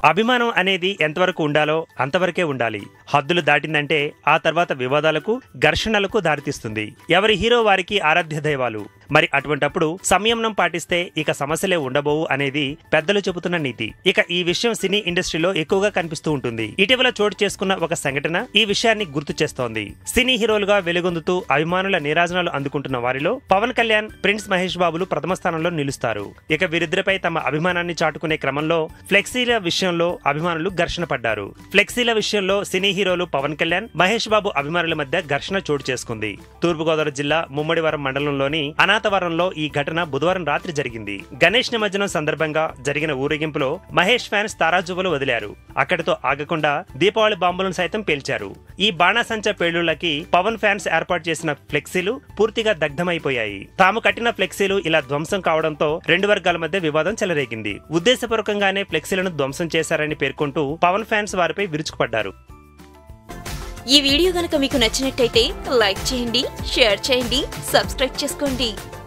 అభిమానం అనేది ఎంతవరకు ఉండాలో అంతవరకే ఉండాలి హద్దులు దాటిందంటే ఆ తర్వాత వివాదాలకు ఘర్షణలకు దారితీస్తుంది ఎవరి హీరో వారికి ఆరాధ్య దైవాలు మరి అటువంటప్పుడు సంయమనం పాటిస్తే ఇక సమస్యలే ఉండబోవు అనేది పెద్దలు చెబుతున్న నీతి ఇక ఈ విషయం సినీ ఇండస్ట్రీలో ఎక్కువగా కనిపిస్తూ ఉంటుంది ఇటీవల చోటు చేసుకున్న ఒక సంఘటన ఈ విషయాన్ని గుర్తు చేస్తోంది సినీ హీరోలుగా వెలుగొందుతూ అభిమానుల నీరాజనాలు అందుకుంటున్న వారిలో పవన్ కళ్యాణ్ ప్రిన్స్ మహేష్ బాబులు ప్రథమ స్థానంలో నిలుస్తారు ఇక వీరిద్దరిపై తమ అభిమానాన్ని చాటుకునే క్రమంలో ఫ్లెక్సీల విషయంలో అభిమానులు ఘర్షణ పడ్డారు ఫ్లెక్సీల విషయంలో సినీ హీరోలు పవన్ కళ్యాణ్ మహేష్ బాబు అభిమానుల మధ్య ఘర్షణ చోటు చేసుకుంది తూర్పుగోదావరి జిల్లా ముమ్మడివరం మండలంలోని అనాథవరంలో ఈ ఘటన బుధవారం రాత్రి జరిగింది గణేష్ నిమజ్జనం సందర్భంగా జరిగిన ఊరేగింపులో మహేష్ ఫ్యాన్స్ తారాజువ్వలు వదిలారు అక్కడితో ఆగకుండా దీపావళి బాంబులను సైతం పేల్చారు ఈ బాణాసంచ పేలుళ్లకి పవన్ ఫ్యాన్స్ ఏర్పాటు చేసిన ఫ్లెక్సీలు పూర్తిగా దగ్ధమైపోయాయి తాము కట్టిన ఫ్లెక్సీలు ఇలా ధ్వంసం కావడంతో రెండు వర్గాల మధ్య వివాదం చెలరేగింది ఉద్దేశపూర్వకంగానే ఫ్లెక్సీలను ధ్వంసం చేశారని పేర్కొంటూ పవన్ ఫ్యాన్స్ వారిపై విరుచుకుపడ్డారు ఈ వీడియో గనక మీకు నచ్చినట్టయితే లైక్ చేయండి షేర్ చేయండి సబ్స్క్రైబ్ చేసుకోండి